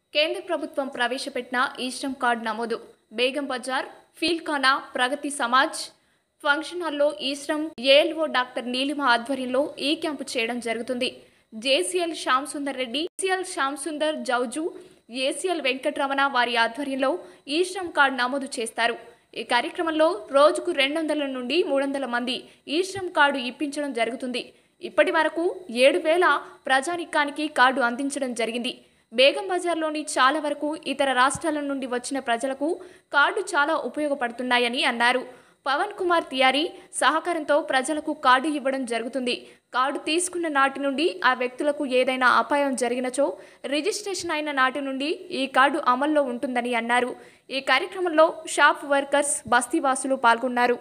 కేంద్ర ప్రభుత్వం ప్రవేశపెట్టిన ఈశ్రమ్ కార్డ్ నమోదు బేగం బజార్ ఫీల్ఖానా ప్రగతి సమాజ్ ఫంక్షన్ హాల్లో ఈశ్రమ్ ఏఎల్ఓ డాక్టర్ నీలిమ ఆధ్వర్యంలో ఈ క్యాంపు చేయడం జరుగుతుంది JCL Shyam Sundar Reddy CL Shyam Sundar Jaju ACL Venkataramana వారి ఆధ్వర్యంలో ఈశ్రమ్ కార్డ్ నమోదు చేస్తారు ఈ కార్యక్రమంలో రోజుకు రెండు వందల నుండి మూడు వందల మంది ఈశ్రమ్ కార్డు ఇప్పించడం జరుగుతుంది ఇప్పటి వరకు ఏడు వేల ప్రజానికానికి కార్డు అందించడం జరిగింది బేగం బజార్లోని చాలా వరకు ఇతర రాష్ట్రాల నుండి వచ్చిన ప్రజలకు కార్డు చాలా ఉపయోగపడుతున్నాయని అన్నారు పవన్ కుమార్ తియారీ సహకారంతో ప్రజలకు కార్డు ఇవ్వడం జరుగుతుంది కార్డు తీసుకున్న నాటి నుండి ఆ వ్యక్తులకు ఏదైనా అపాయం జరిగినచో రిజిస్ట్రేషన్ అయిన నాటి నుండి ఈ కార్డు అమల్లో ఉంటుందని అన్నారు ఈ కార్యక్రమంలో షాప్ వర్కర్స్ బస్తీవాసులు పాల్గొన్నారు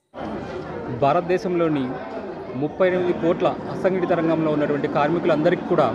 భారతదేశంలోని ముప్పై ఎనిమిది కోట్ల అసంఘటిత రంగంలో ఉన్నటువంటి కార్మికులందరికీ కూడా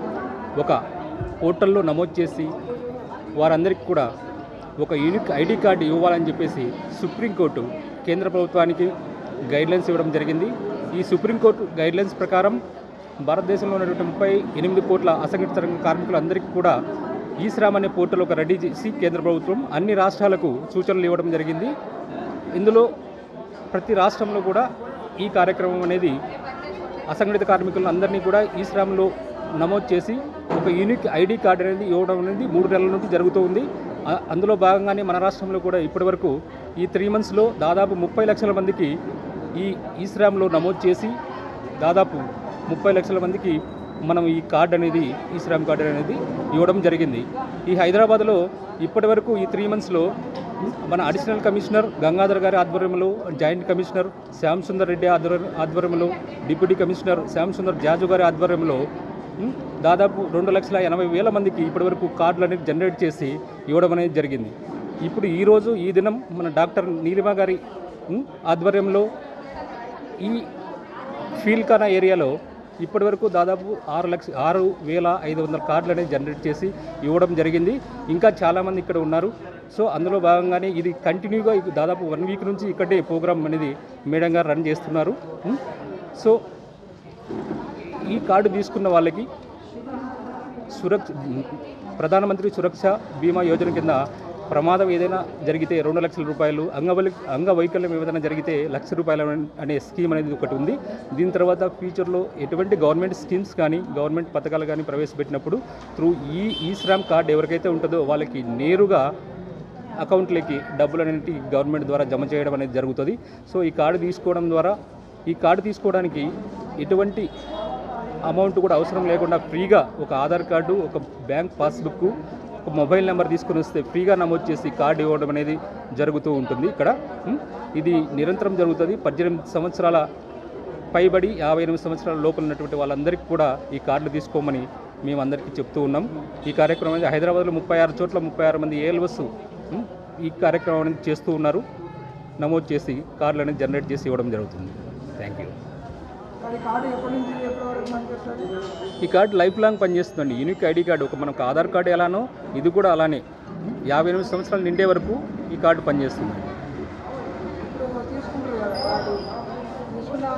ఒక పోర్టల్లో నమోదు చేసి వారందరికీ కూడా ఒక యూనిక్ ఐడి కార్డు ఇవ్వాలని చెప్పేసి సుప్రీంకోర్టు కేంద్ర ప్రభుత్వానికి గైడ్లైన్స్ ఇవ్వడం జరిగింది ఈ సుప్రీంకోర్టు గైడ్లైన్స్ ప్రకారం భారతదేశంలో ఉన్నటువంటి ముప్పై ఎనిమిది కోట్ల అసంఘటిత రంగ కార్మికులందరికీ కూడా ఈ శ్రామ్ అనే పోర్టల్ ఒక రెడీ చేసి కేంద్ర ప్రభుత్వం అన్ని రాష్ట్రాలకు సూచనలు ఇవ్వడం జరిగింది ఇందులో ప్రతి రాష్ట్రంలో కూడా ఈ కార్యక్రమం అనేది అసంఘటిత కార్మికులను అందరినీ కూడా ఈ శ్రామ్లో నమోదు చేసి ఒక యూనిక్ ఐడి కార్డు అనేది ఇవ్వడం అనేది మూడు నెలల నుండి జరుగుతూ ఉంది ఆ- అందులో భాగంగానే మన రాష్ట్రంలో కూడా ఇప్పటివరకు ఈ త్రీ మంత్స్లో దాదాపు ముప్పై లక్షల మందికి ఈ ఈ శ్రామ్లో నమోదు చేసి దాదాపు ముప్పై లక్షల మందికి మనం ఈ కార్డు అనేది ఈ శ్రామ్ కార్డు అనేది ఇవ్వడం జరిగింది ఈ హైదరాబాద్లో ఇప్పటివరకు ఈ త్రీ మంత్స్లో మన అడిషనల్ కమిషనర్ గంగాధర్ గారి ఆధ్వర్యంలో జాయింట్ కమిషనర్ శ్యామ్ సుందర్ రెడ్డి ఆధ్వర్యం ఆధ్వర్యంలో డిప్యూటీ కమిషనర్ శ్యామ్ సుందర్ జాజు గారి ఆధ్వర్యంలో ఉం, దాదాపు రెండు లక్షల ఎనభై వేల మందికి ఇప్పటివరకు కార్డులు అనేది జనరేట్ చేసి ఇవ్వడం అనేది జరిగింది ఇప్పుడు ఈరోజు ఈ దినం మన డాక్టర్ నీలిమ గారి ఉం, ఆధ్వర్యంలో ఈ ఫీల్కానా ఏరియాలో ఇప్పటివరకు దాదాపు ఆరు లక్ష ఆరు వేల ఐదు వందల కార్డులు అనేది జనరేట్ చేసి ఇవ్వడం జరిగింది ఇంకా చాలామంది ఇక్కడ ఉన్నారు సో అందులో భాగంగానే ఇది కంటిన్యూగా ఇది దాదాపు వన్ వీక్ నుంచి ఇక్కడే ప్రోగ్రామ్ అనేది మేడం గారు రన్ చేస్తున్నారు ఉం? సో ఈ కార్డు తీసుకున్న వాళ్ళకి సురక్ష ప్రధానమంత్రి సురక్ష బీమా యోజన కింద ప్రమాదం ఏదైనా జరిగితే రెండు లక్షల రూపాయలు అంగవలి అంగవైకల్యం ఏదైనా జరిగితే లక్ష రూపాయలు అనే స్కీమ్ అనేది ఒకటి ఉంది దీని తర్వాత ఫ్యూచర్లో ఎటువంటి గవర్నమెంట్ స్కీమ్స్ కానీ గవర్నమెంట్ పథకాలు కానీ ప్రవేశపెట్టినప్పుడు త్రూ ఈ ఈ శ్రామ్ కార్డు ఎవరికైతే ఉంటుందో వాళ్ళకి నేరుగా అకౌంట్లకి డబ్బులు అనేవి గవర్నమెంట్ ద్వారా జమ చేయడం అనేది జరుగుతుంది సో ఈ కార్డు తీసుకోవడం ద్వారా ఈ కార్డు తీసుకోవడానికి ఎటువంటి అమౌంట్ కూడా అవసరం లేకుండా ఫ్రీగా ఒక ఆధార్ కార్డు ఒక బ్యాంక్ పాస్బుక్ ఒక మొబైల్ నెంబర్ తీసుకుని వస్తే ఫ్రీగా నమోదు చేసి కార్డు ఇవ్వడం అనేది జరుగుతూ ఉంటుంది ఇక్కడ ఉం? ఇది నిరంతరం జరుగుతుంది పద్దెనిమిది సంవత్సరాల పైబడి యాభై ఎనిమిది సంవత్సరాల లోపల ఉన్నటువంటి వాళ్ళందరికీ కూడా ఈ కార్డులు తీసుకోమని మేము అందరికీ చెప్తూ ఉన్నాం ఈ కార్యక్రమం అనేది హైదరాబాద్లో ముప్పై ఆరు చోట్ల ముప్పై ఆరు మంది ఏఎల్వస్ ఈ కార్యక్రమం అనేది చేస్తూ ఉన్నారు నమోదు చేసి కార్డులు అనేది జనరేట్ చేసి ఇవ్వడం జరుగుతుంది థ్యాంక్ యూ మరి కార్డు ఎప్పటి నుంచి ఎప్పటి వరకు పనిచేస్తుంది ఈ కార్డు లైఫ్ లాంగ్ పనిచేస్తుందండి యూనిక్ ఐడి కార్డు ఒక మనకు ఆధార్ కార్డు ఎలానో ఇది కూడా అలానే యాభై ఎనిమిది సంవత్సరాలు నిండే వరకు ఈ కార్డు పనిచేస్తుంది ఇప్పుడు తీసుకుంటారు కదా కార్డు తీసుకున్న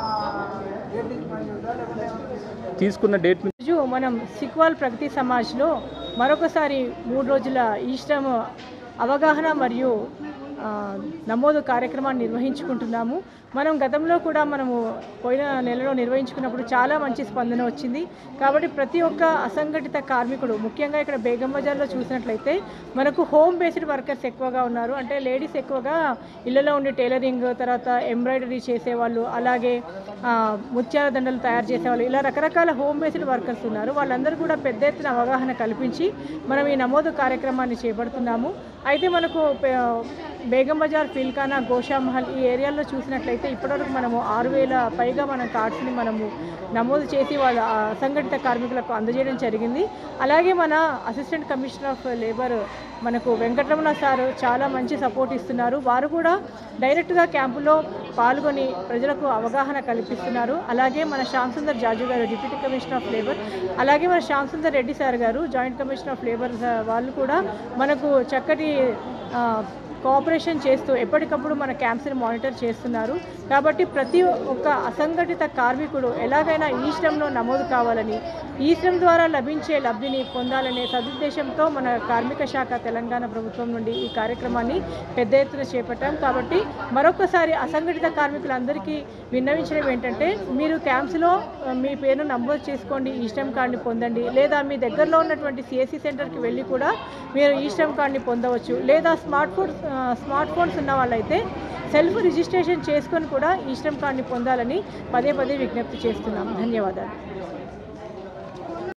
డేట్ నుంచి పనిచేస్తుందా లేకపోతే ఏమైనా తీసుకున్న డేట్ నుంచి రోజు మనం సిక్వాల్ ప్రగతి సమాజ్లో మరొకసారి మూడు రోజుల ఈశ్రమ్ అవగాహన మరియు ఆ, నమోదు కార్యక్రమాన్ని నిర్వహించుకుంటున్నాము మనం గతంలో కూడా మనము పోయిన నెలలో నిర్వహించుకున్నప్పుడు చాలా మంచి స్పందన వచ్చింది కాబట్టి ప్రతి ఒక్క అసంఘటిత కార్మికుడు ముఖ్యంగా ఇక్కడ బేగం బజార్లో చూసినట్లయితే మనకు హోమ్ బేస్డ్ వర్కర్స్ ఎక్కువగా ఉన్నారు అంటే లేడీస్ ఎక్కువగా ఇళ్లలో ఉండి టైలరింగ్ తర్వాత ఎంబ్రాయిడరీ చేసేవాళ్ళు అలాగే ఆ, ముత్యాల దండలు తయారు చేసేవాళ్ళు ఇలా రకరకాల హోమ్ బేస్డ్ వర్కర్స్ ఉన్నారు వాళ్ళందరూ కూడా పెద్ద ఎత్తున అవగాహన కల్పించి మనం ఈ నమోదు కార్యక్రమాన్ని చేపడుతున్నాము అయితే మనకు పే- బేగం బజార్ ఫిల్కానా గోషామహల్ ఈ ఏరియాల్లో చూసినట్లయితే ఇప్పటివరకు మనము ఆరు వేల పైగా మన కార్డ్స్ని మనము నమోదు చేసి వాళ్ళ అసంఘటిత కార్మికులకు అందజేయడం జరిగింది అలాగే మన అసిస్టెంట్ కమిషనర్ ఆఫ్ లేబర్ మనకు వెంకటరమణ సార్ చాలా మంచి సపోర్ట్ ఇస్తున్నారు వారు కూడా డైరెక్ట్గా క్యాంపులో పాల్గొని ప్రజలకు అవగాహన కల్పిస్తున్నారు అలాగే మన శ్యామ్ సుందర్ జాజు గారు డిప్యూటీ కమిషనర్ ఆఫ్ లేబర్ అలాగే మన శ్యామ్ సుందర్ రెడ్డి సార్ గారు జాయింట్ కమిషనర్ ఆఫ్ లేబర్ వాళ్ళు కూడా మనకు చక్కటి ఆ, కోఆపరేషన్ చేస్తూ ఎప్పటికప్పుడు మన క్యాంప్స్ని మానిటర్ చేస్తున్నారు కాబట్టి ప్రతి ఒక్క అసంఘటిత కార్మికుడు ఎలాగైనా ఈ శ్రమలో నమోదు కావాలని ఈ శ్రమ ద్వారా లభించే లబ్ధిని పొందాలనే సదుద్దేశంతో మన కార్మిక శాఖ తెలంగాణ ప్రభుత్వం నుండి ఈ కార్యక్రమాన్ని పెద్ద ఎత్తున చేపట్టాం కాబట్టి మరొకసారి అసంఘటిత కార్మికులందరికీ విన్నవించడం ఏంటంటే మీరు క్యాంప్స్లో ఆ, మీ పేరును నమోదు చేసుకోండి ఈ శ్రమ్ కార్డుని పొందండి లేదా మీ దగ్గరలో ఉన్నటువంటి సిఎస్సి సెంటర్కి వెళ్ళి కూడా మీరు ఈ శ్రమ్ కార్డుని పొందవచ్చు లేదా స్మార్ట్ ఫోన్ ఆ, స్మార్ట్ ఫోన్స్ ఉన్న వాళ్ళైతే సెల్ఫ్ రిజిస్ట్రేషన్ చేసుకొని కూడా ఈ శ్రమ్ కార్డుని పొందాలని పదే పదే విజ్ఞప్తి చేస్తున్నాం ధన్యవాదాలు